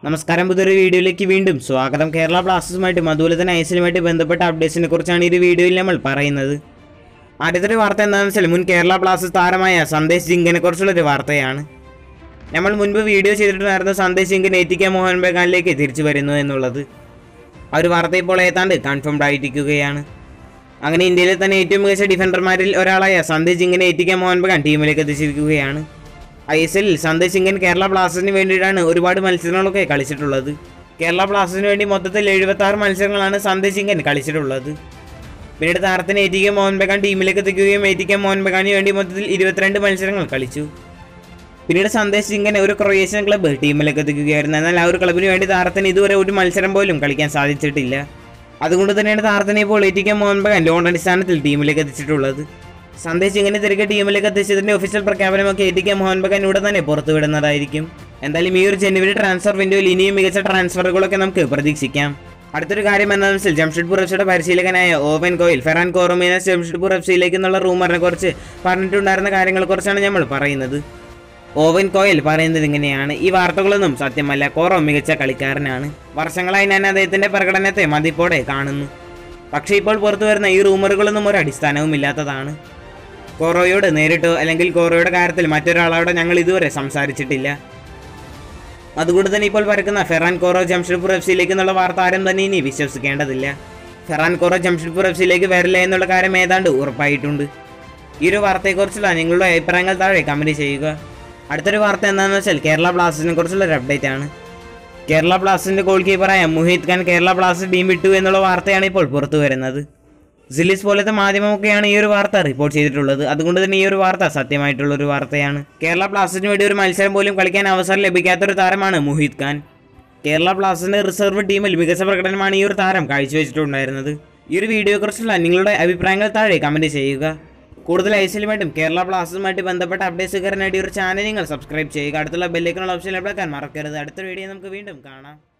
നമസ്കാരം പുതിയൊരു വീഡിയോയിലേക്ക് വീണ്ടും സ്വാഗതം കേരള ബ്ലാസ്റ്റേഴ്സുമായിട്ടും അതുപോലെ തന്നെ ഐസിലുമായിട്ട് ബന്ധപ്പെട്ട അപ്ഡേറ്റ്സിനെ കുറിച്ചാണ് ഈ ഒരു വീഡിയോയിൽ നമ്മൾ പറയുന്നത് ആദ്യത്തെ ഒരു വാർത്ത എന്താണെന്ന് വെച്ചാൽ മുൻ കേരള ബ്ലാസ്റ്റേഴ്സ് താരമായ സന്ദേശ് ജിങ്കിനെ കുറിച്ചുള്ളൊരു വാർത്തയാണ് നമ്മൾ മുൻപ് വീഡിയോ ചെയ്തിട്ടുണ്ടായിരുന്ന സന്ദേശ് ജിങ്കിന് എ ടി കെ മോഹൻ ബഗാനിലേക്ക് തിരിച്ചു വരുന്നു എന്നുള്ളത് ആ ഒരു വാർത്ത ഇപ്പോൾ ഏതാണ്ട് കൺഫേംഡ് ആയിരിക്കുകയാണ് അങ്ങനെ ഇന്ത്യയിലെ തന്നെ ഏറ്റവും മികച്ച ഡിഫൻഡർമാരിൽ ഒരാളായ സന്ദേശ് സിംഗിനെ A T K Mohan Bagan ടീമിലേക്ക് എത്തിച്ചിരിക്കുകയാണ് ഐ എസ് എല്ലിൽ സന്ദേശ് സിംഗൻ കേരള ബ്ലാസ്റ്റേഴ്സിന് വേണ്ടിയിട്ടാണ് ഒരുപാട് മത്സരങ്ങളൊക്കെ കളിച്ചിട്ടുള്ളത് കേരള ബ്ലാസ്റ്റേഴ്സിന് വേണ്ടി മൊത്തത്തിൽ എഴുപത്തി ആറ് മത്സരങ്ങളാണ് സന്ദേശ് സിംഗൻ കളിച്ചിട്ടുള്ളത് പിന്നീട് താരത്തിന് A T K Mohan Bagan ടീമിലേക്ക് എത്തിക്കുകയും എ ടി കെ മോഹൻ ബഗാന് വേണ്ടി മൊത്തത്തിൽ ഇരുപത്തിരണ്ട് മത്സരങ്ങൾ കളിച്ചു പിന്നീട് സന്ദേശ് സിംഗിനെ ഒരു ക്രൊയേഷ്യൻ ക്ലബ്ബ് ടീമിലേക്ക് എത്തിക്കുകയായിരുന്നു എന്നാൽ ആ ഒരു ക്ലബിന് വേണ്ടി താരത്തിന് ഇതുവരെ ഒരു മത്സരം പോലും കളിക്കാൻ സാധിച്ചിട്ടില്ല അതുകൊണ്ട് തന്നെയാണ് താരത്തിനെ ഇപ്പോൾ A T K Mohan Bagan loan അടിസ്ഥാനത്തിൽ ടീമിലേക്ക് എത്തിച്ചിട്ടുള്ളത് സന്ദേശ് സിംഗിനെ തിരികെ ടീമിലേക്ക് എത്തിച്ചതിന്റെ ഒഫീഷ്യൽ പ്രഖ്യാപനമൊക്കെ A T K Mohan Bagan ഉടൻ തന്നെ പുറത്തുവിടുന്നതായിരിക്കും എന്തായാലും ഈ ഒരു ജനുവരി ട്രാൻസ്ഫർ വിൻഡോയിൽ ഇനിയും മികച്ച ട്രാൻസ്ഫറുകളൊക്കെ നമുക്ക് പ്രതീക്ഷിക്കാം അടുത്തൊരു കാര്യം എന്താണെന്ന് വെച്ചാൽ ജംഷഡ്പൂർ എഫ് സിയുടെ പരിശീലകനായ Owen Coyle Ferran Corominas Jamshedpur F സിയിലേക്ക് എന്നുള്ള റൂമറിനെ കുറിച്ച് പറഞ്ഞിട്ടുണ്ടായിരുന്ന കാര്യങ്ങളെക്കുറിച്ചാണ് നമ്മൾ പറയുന്നത് ഓവൻ കോയൽ പറയുന്നത് ഇങ്ങനെയാണ് ഈ വാർത്തകളൊന്നും സത്യമല്ല കോറോ മികച്ച കളിക്കാരനാണ് വർഷങ്ങളായി ഞാൻ അദ്ദേഹത്തിന്റെ പ്രകടനത്തെ മതിപ്പോടെ കാണുന്നു പക്ഷേ ഇപ്പോൾ പുറത്തു വരുന്ന ഈ റൂമറുകളൊന്നും ഒരു അടിസ്ഥാനവും ഇല്ലാത്തതാണ് കോറോയോട് നേരിട്ടോ അല്ലെങ്കിൽ കോറോയുടെ കാര്യത്തിൽ മറ്റൊരാളോട് ഞങ്ങൾ ഇതുവരെ സംസാരിച്ചിട്ടില്ല അതുകൊണ്ട് തന്നെ ഇപ്പോൾ പരക്കുന്ന ഫെറാൻ കോറോ ജംഷഡ്പൂർ എഫ് സിയിലേക്ക് എന്നുള്ള വാർത്ത ആരും തന്നെ ഇനി വിശ്വസിക്കേണ്ടതില്ല ഫെറാൻ കോറോ ജംഷഡ്പൂർ എഫ് സിയിലേക്ക് വരില്ല എന്നുള്ള കാര്യം ഏതാണ്ട് ഉറപ്പായിട്ടുണ്ട് ഈ ഒരു വാർത്തയെക്കുറിച്ചുള്ള നിങ്ങളുടെ അഭിപ്രായങ്ങൾ താഴെ കമൻറ്റ് ചെയ്യുക അടുത്തൊരു വാർത്ത എന്താണെന്ന് വെച്ചാൽ കേരള ബ്ലാസ്റ്റേഴ്സിനെ കുറിച്ചുള്ള ഒരു അപ്ഡേറ്റ് ആണ് കേരള ബ്ലാസ്റ്റേഴ്സിന്റെ ഗോൾ കീപ്പറായ മുഹിത് ഖാൻ കേരള ബ്ലാസ്റ്റേഴ്സ് ടീം വിട്ടു എന്നുള്ള വാർത്തയാണ് ഇപ്പോൾ പുറത്തു വരുന്നത് സിലിസ് പോലത്തെ മാധ്യമമൊക്കെയാണ് ഈ ഒരു വാർത്ത റിപ്പോർട്ട് ചെയ്തിട്ടുള്ളത് അതുകൊണ്ട് തന്നെ ഈ ഒരു വാർത്ത സത്യമായിട്ടുള്ള ഒരു വാർത്തയാണ് കേരള ബ്ലാസ്റ്റേഴ്സിന് വേണ്ടി ഒരു മത്സരം പോലും കളിക്കാൻ അവസരം ലഭിക്കാത്തൊരു താരമാണ് മുഹിത് ഖാൻ കേരള ബ്ലാസ്റ്റേഴ്സിന്റെ റിസർവ് ടീമിൽ മികച്ച പ്രകടനമാണ് ഈ ഒരു താരം കാഴ്ചവെച്ചിട്ടുണ്ടായിരുന്നത് ഈ ഒരു വീഡിയോയെക്കുറിച്ചുള്ള നിങ്ങളുടെ അഭിപ്രായങ്ങൾ താഴെ കമൻറ്റ് ചെയ്യുക കൂടുതൽ ഐസിലുമായിട്ടും കേരള ബ്ലാസ്റ്റേഴ്സുമായിട്ട് ബന്ധപ്പെട്ട അപ്ഡേറ്റ്സ് കയറാനായിട്ട് ഈ ഒരു ചാനൽ നിങ്ങൾ സബ്സ്ക്രൈബ് ചെയ്യുക അടുത്തുള്ള ബെല്ലേക്കുള്ള ഓപ്ഷൻ ലഭിക്കാൻ മറക്കരുത് അടുത്ത വീഡിയോ നമുക്ക് വീണ്ടും കാണാം